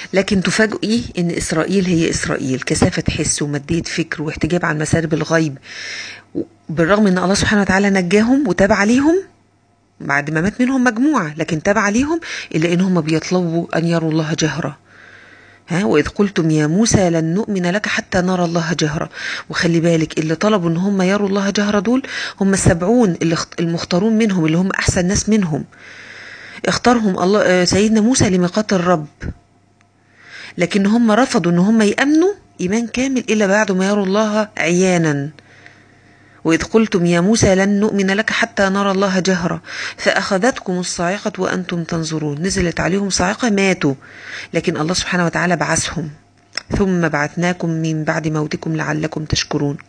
لكن تفاجئي ان اسرائيل هي اسرائيل كثافه حس وماديه فكر واحتجاب عن مسارب الغيب بالرغم ان الله سبحانه وتعالى نجاهم وتاب عليهم بعد ما مات منهم مجموعه لكن تاب عليهم الا ان هم بيطلبوا ان يروا الله جهره ها واذ قلتم يا موسى لن نؤمن لك حتى نرى الله جهرة وخلي بالك اللي طلبوا ان هم يروا الله جهرة دول هم السبعون اللي اخت- المختارون منهم اللي هم احسن ناس منهم اختارهم الله آه، سيدنا موسى لميقات الرب لكن هم رفضوا ان هم يامنوا ايمان كامل الا بعد ما يروا الله عيانا وإذ قلتم يا موسى لن نؤمن لك حتى نرى الله جهرة فأخذتكم الصاعقة وأنتم تنظرون نزلت عليهم صاعقة ماتوا لكن الله سبحانه وتعالى بعثهم ثم بعثناكم من بعد موتكم لعلكم تشكرون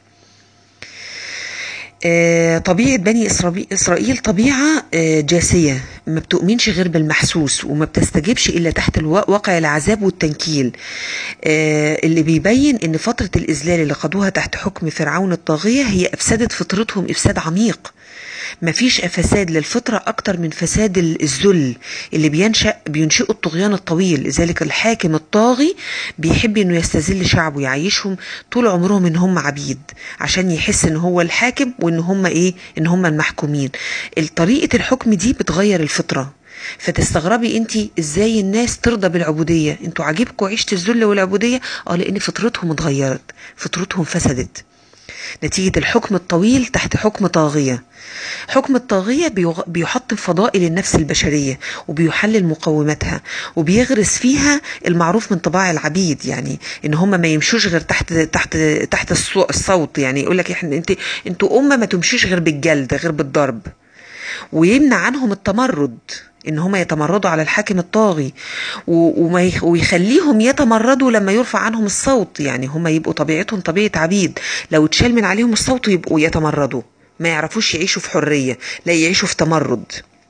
آه، طبيعة بني إسرائيل- إسرائيل طبيعة آه، جاسية ما بتؤمنش غير بالمحسوس وما بتستجيبش إلا تحت الوا- واقع العذاب والتنكيل آه، اللي بيبين إن فترة الإذلال اللي قضوها تحت حكم فرعون الطاغية هي أفسدت فطرتهم إفساد عميق مفيش فساد للفطرة أكتر من فساد ال- الذل اللي بينشأ بينشئه الطغيان الطويل لذلك الحاكم الطاغي بيحب إنه يستذل شعبه يعيشهم طول عمرهم إن هم عبيد عشان يحس إن هو الحاكم وإن هم إيه إن هم المحكومين طريقة الحكم دي بتغير الفطرة فتستغربي انت ازاي الناس ترضى بالعبوديه انتوا عاجبكم عيشه الذل والعبوديه اه لان فطرتهم اتغيرت فطرتهم فسدت نتيجة الحكم الطويل تحت حكم طاغية حكم الطاغية بيغ- بيحطم فضائل النفس البشرية وبيحلل مقوماتها وبيغرس فيها المعروف من طباع العبيد يعني ان هم ما يمشوش غير تحت تحت تحت الصو- الصوت يعني يقول لك احنا انت انتوا امه ما تمشيش غير بالجلد غير بالضرب ويمنع عنهم التمرد ان هم يتمردوا على الحاكم الطاغي و- وما يخ- ويخليهم يتمردوا لما يرفع عنهم الصوت يعني هم يبقوا طبيعتهم طبيعه عبيد لو اتشال من عليهم الصوت يبقوا يتمردوا ما يعرفوش يعيشوا في حريه لا يعيشوا في تمرد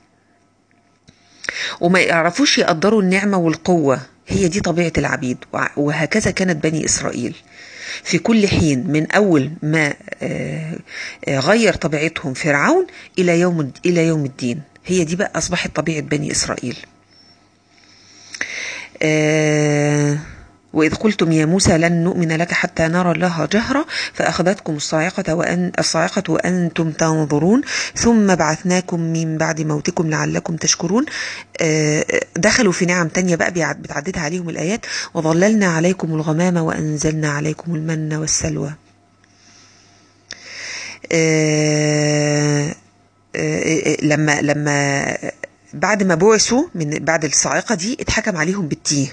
وما يعرفوش يقدروا النعمه والقوه هي دي طبيعه العبيد وع- وهكذا كانت بني اسرائيل في كل حين من اول ما آه، آه، غير طبيعتهم فرعون الى يوم الى يوم الدين هي دي بقى اصبحت طبيعه بني اسرائيل آه، وإذ قلتم يا موسى لن نؤمن لك حتى نرى الله جهرة فأخذتكم الصاعقة وأن الصاعقة وأنتم تنظرون ثم بعثناكم من بعد موتكم لعلكم تشكرون آه، دخلوا في نعم تانية بقى بيعد- بتعددها عليهم الآيات وظللنا عليكم الغمام وأنزلنا عليكم المن والسلوى آه، آه، لما لما بعد ما بعثوا من بعد الصاعقة دي اتحكم عليهم بالتيه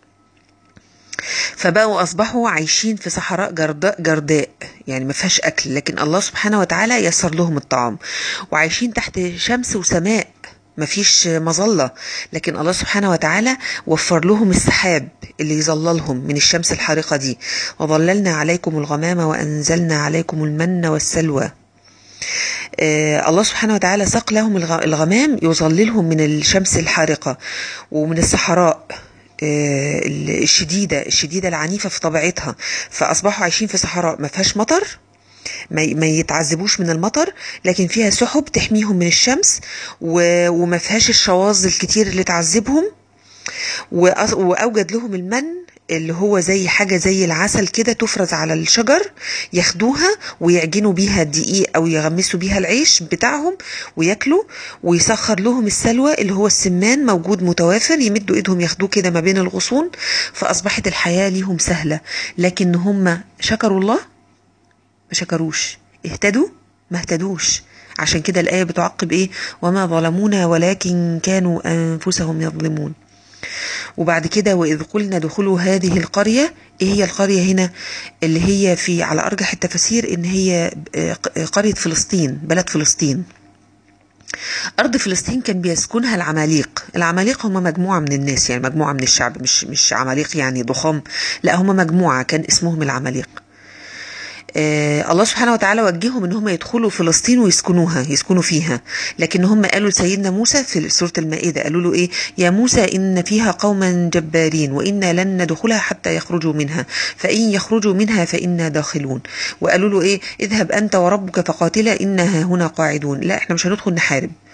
فبقوا اصبحوا عايشين في صحراء جرداء جرداء يعني ما فيهاش اكل لكن الله سبحانه وتعالى يسر لهم الطعام وعايشين تحت شمس وسماء ما فيش مظلة لكن الله سبحانه وتعالى وفر لهم السحاب اللي يظللهم من الشمس الحارقة دي وظللنا عليكم الغمام وأنزلنا عليكم المن والسلوى آه الله سبحانه وتعالى ساق لهم الغ- الغمام يظللهم من الشمس الحارقة ومن الصحراء آه، الشديدة الشديدة العنيفة في طبيعتها فأصبحوا عايشين في صحراء ما فيهاش مطر ما ما يتعذبوش من المطر لكن فيها سحب تحميهم من الشمس و- وما فيهاش الشواظ الكتير اللي تعذبهم وأص- واوجد لهم المن اللي هو زي حاجه زي العسل كده تفرز على الشجر ياخدوها ويعجنوا بيها الدقيق او يغمسوا بيها العيش بتاعهم وياكلوا ويسخر لهم السلوى اللي هو السمان موجود متوافر يمدوا ايدهم ياخدوه كده ما بين الغصون فاصبحت الحياه ليهم سهله لكن هم شكروا الله ما شكروش اهتدوا ما اهتدوش عشان كده الآية بتعقب ايه وما ظلمونا ولكن كانوا أنفسهم يظلمون وبعد كده وإذ قلنا دخلوا هذه القرية ايه هي القرية هنا اللي هي في على أرجح التفاسير ان هي آه، قرية فلسطين بلد فلسطين أرض فلسطين كان بيسكنها العماليق العماليق هم مجموعة من الناس يعني مجموعة من الشعب مش مش عماليق يعني ضخام لا هم مجموعة كان اسمهم العماليق آه الله سبحانه وتعالى وجههم ان هم يدخلوا فلسطين ويسكنوها يسكنوا فيها لكن هم قالوا لسيدنا موسى في سوره المائده قالوا له ايه يا موسى ان فيها قوما جبارين وانا لن ندخلها حتى يخرجوا منها فان يخرجوا منها فانا داخلون وقالوا له ايه اذهب انت وربك فقاتلا انها هنا قاعدون لا احنا مش هندخل نحارب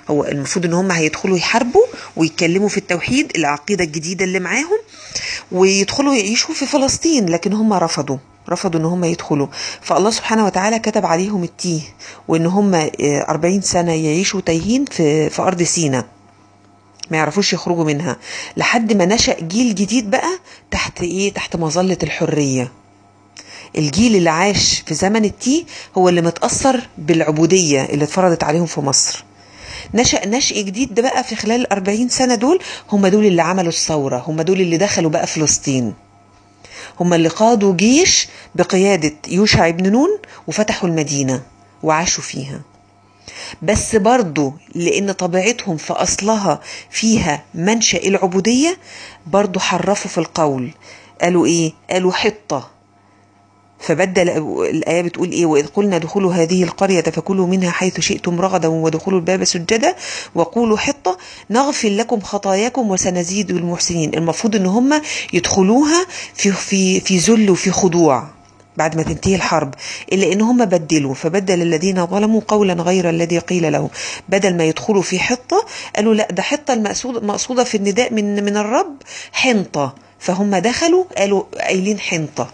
هو المفروض ان هم هيدخلوا يحاربوا ويتكلموا في التوحيد العقيده الجديده اللي معاهم ويدخلوا يعيشوا في فلسطين لكن هم رفضوا رفضوا ان هم يدخلوا فالله سبحانه وتعالى كتب عليهم التيه وان هم آه، 40 سنه يعيشوا تايهين في في ارض سينا ما يعرفوش يخرجوا منها لحد ما نشأ جيل جديد بقى تحت ايه تحت مظله الحريه الجيل اللي عاش في زمن التيه هو اللي متأثر بالعبودية اللي اتفرضت عليهم في مصر نشأ نشء جديد ده بقى في خلال الأربعين سنة دول هم دول اللي عملوا الثورة هم دول اللي دخلوا بقى فلسطين هم اللي قادوا جيش بقيادة يوشع بن نون وفتحوا المدينة وعاشوا فيها بس برضو لأن طبيعتهم في أصلها فيها منشأ العبودية برضو حرفوا في القول قالوا إيه؟ قالوا حطة فبدل الآية بتقول إيه وإذ قلنا ادخلوا هذه القرية فكلوا منها حيث شئتم رغدا وادخلوا الباب سجدا وقولوا حطة نغفر لكم خطاياكم وسنزيد المحسنين المفروض إن هم يدخلوها في في في ذل وفي خضوع بعد ما تنتهي الحرب إلا إن هم بدلوا فبدل الذين ظلموا قولا غير الذي قيل لهم بدل ما يدخلوا في حطة قالوا لا ده حطة المقصود مقصودة في النداء من من الرب حنطة فهم دخلوا قالوا قايلين حنطة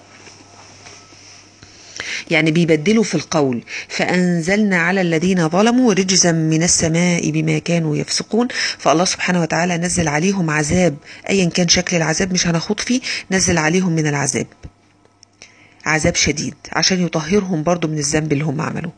يعني بيبدلوا في القول فأنزلنا على الذين ظلموا رجزا من السماء بما كانوا يفسقون فالله سبحانه وتعالى نزل عليهم عذاب أيا كان شكل العذاب مش هنخوض فيه نزل عليهم من العذاب عذاب شديد عشان يطهرهم برضو من الذنب اللي هم عملوه